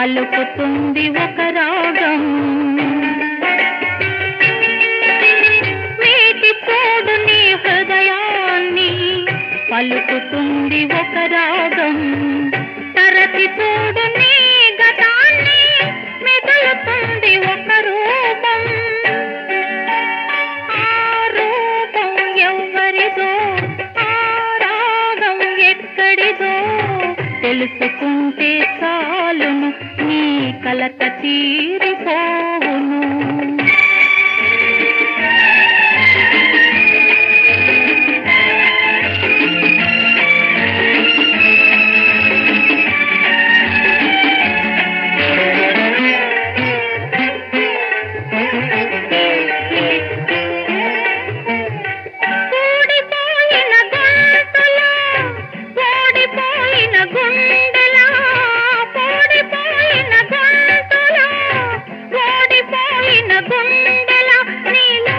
పలుకుతుంది ఒక రాగం వీటి చూడు నీ హృదయాన్ని పలుకుతుంది ఒక రాగం తరచి చూడు నీ గతాన్ని మెదులుతుంది ఒక రూపం ఆ రూపం ఎవ్వరిదో ఆ రాగం ఎక్కడిదో తెలుసుకుంటే చాలును నీ కలత తీరిపోవును కూడిపోయిన గొంతులో ఓడిపోయిన గుండెలా ఓడిపోయిన గొంతులో ఓడిపోయిన గుండెలా నీలో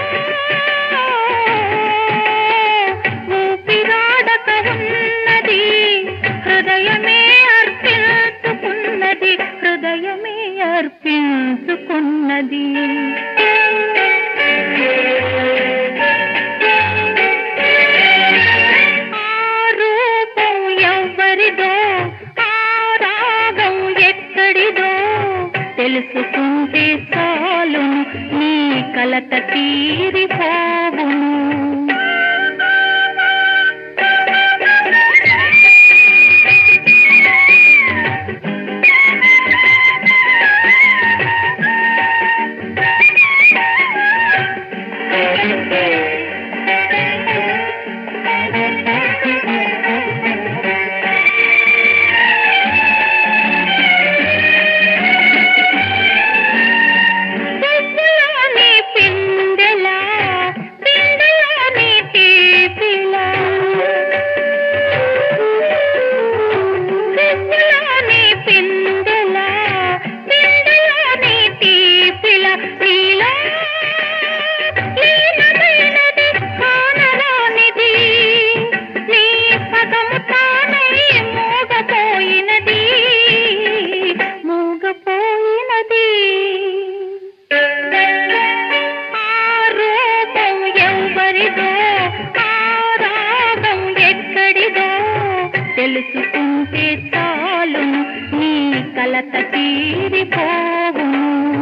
ఊపిరాడక ఉన్నది హృదయమే అర్పించుకున్నది హృదయమే అర్పించుకున్నది ఆ రూపం ఎవ్వరిదో ఆ రాగం ఎక్కడిదో తెలుసుకుంటే చాలు నీ కలత తీరిపోవును పువ్వులోని పిందెలా పిందెలోని తీపిలా పువ్వులోని పిందెలా పిందెలోని తీపిలా నీలో లీనమైనది కానరానిది నీ పదము తానై మూగపోయినది మూగపోయినది ఆ రూపం ఎవ్వరిదో ఆ రాగం ఎక్కడిదో తెలుసుకుంటే చాలు నీ కలత తీరిపోవును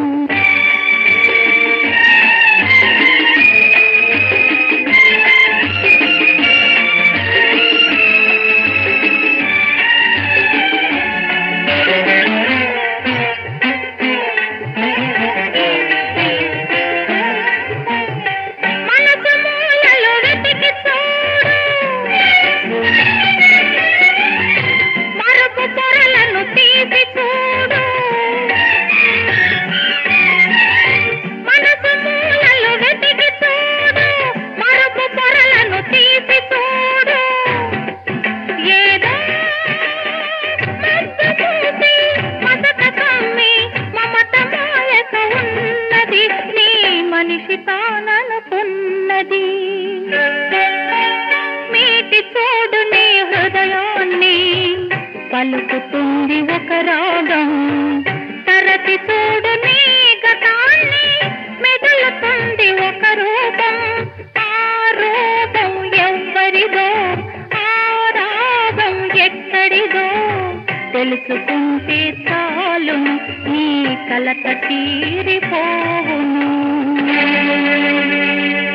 మనసు మూలలో వెతికి చూడు మరపు పొరలను తీసి చూడు మనసు మూలలో వెతికి చూడు మరపు పొరలను తీసి చూడు ఏదో మత్తు చూసి మసక కమ్మి మమత మాయక ఉన్నది నీ మనిషి తాననుకున్నది మీటి చూడు నీ హృదయాన్ని పలుకుతుంది ఒక రాగం తరచి చూడు నీ గతాన్ని మెదులుతుంది ఒక రూపం ఆ రూపం ఎవ్వరిదో ఆ రాగం ఎక్కడిదో తెలుసుకుంటే చాలు నీ కలత తీరిపోవును